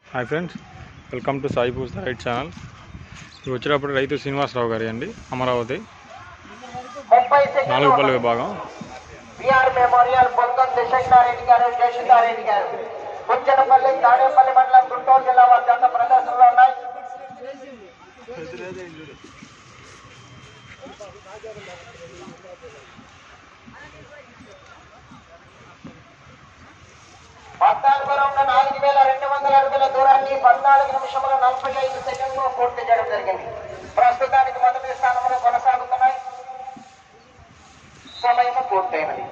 hi friends welcome to Sai పూస్ the right channel ఇవి వచ్చేటప్పుడు రైతు శ్రీనివాసరావు గారి అండి అమరావతి ముప్పై నాలుగు పళ్ళు సెకండ్లు విభాగం బిఆర్ మెమోరియల్ పొంగం దశంగారెడ్డి గారు జయసుధారెడ్డి గారు ముచ్చనపల్లి తాడేపల్లి మండలం గుంటూరు జిల్లా వారి జత ప్రదర్శనలో ఉన్నాయి పద్నాలుగు రౌండ్ నాలుగు వేల రెండు వందల అడుగుల దూరాన్ని పద్నాలుగు నిమిషముల నలభై ఐదు సెకండ్లు పూర్తి చేయడం జరిగింది ప్రస్తుతానికి మొదటి స్థానంలో కొనసాగుతున్నాయి సమయం పూర్తయినది